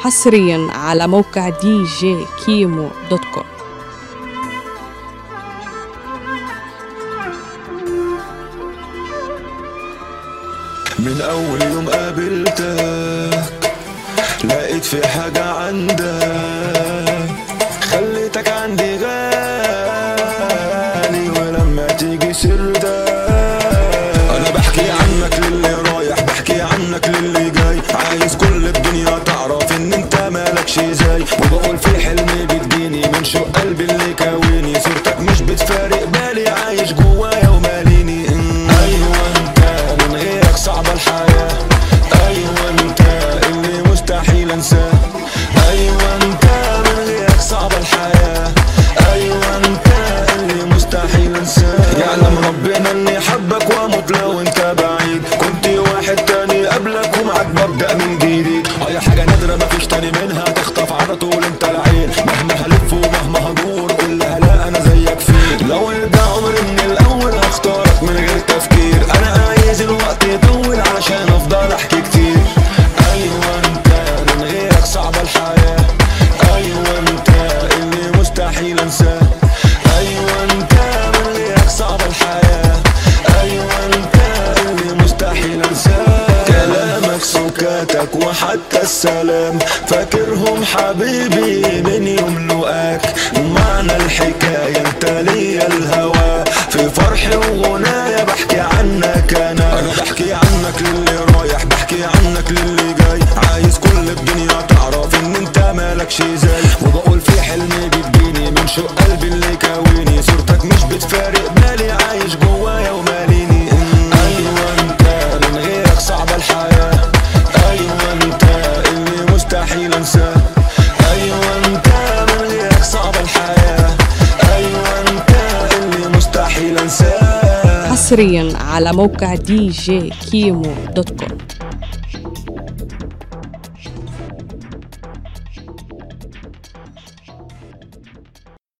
حصريا على موقع دي جي كيمو دوت كوم من اول يوم قابلتك لقيت في حاجة عندك خليتك عندي غالي ولما تيجي سيرتك انا بحكي عنك للي رايح بحكي عنك للي جاي عايز كل الدنيا تعرف ان انت مالكش زي وبقول في حلمي بتجيني من شوق قلبي اللي كاويني صورتك مش بتفارق بالي عايش جوايا وماليني إن ايوه انت من غيرك صعبة الحياة ايوه انت اللي مستحيل انساه ايوه انت من غيرك صعبة الحياة ايوه انت اللي مستحيل انساه يعلم ربنا اني حبك واموت لو انت بعيد كنت واحد تاني قبلك ومعاك ببدأ من جديد اي حاجة نادرة مفيش تاني منها تخطف على طول انت العين مهما هلف ومهما هدور قولها لا انا زيك فين لو يرجع عمري من الاول هختارك من غير تفكير انا عايز الوقت يطول علشان افضل احكي كتير ايوه انت من غيرك صعبة الحياة ايوه انت اللي مستحيل انساه ايوه انت من غيرك صعبة الحياة ايوه انت اللي مستحيل انساه كلامك سكاتك وحتى السلام فاكرهم حبيبي من يوم لقاك معنى الحكاية انت ليا الهوى في فرحي وغنايا بحكي عنك انا انا بحكي عنك للي رايح بحكي عنك للي جاي عايز كل الدنيا تعرف ان انت مالكش زي وبقول في حلمي بتجيني من شوق قلبي اللي كاويني صورتك مش بتفارق بالي عايش جوايا وماليني ايوه انت من غيرك صعبة الحياة ايوه انت اللي مستحيل انساه ايوه انت من غيرك صعبة الحياة ايوه انت اللي مستحيل انساه حصريا على موقع دي جي كيمو دوت كوم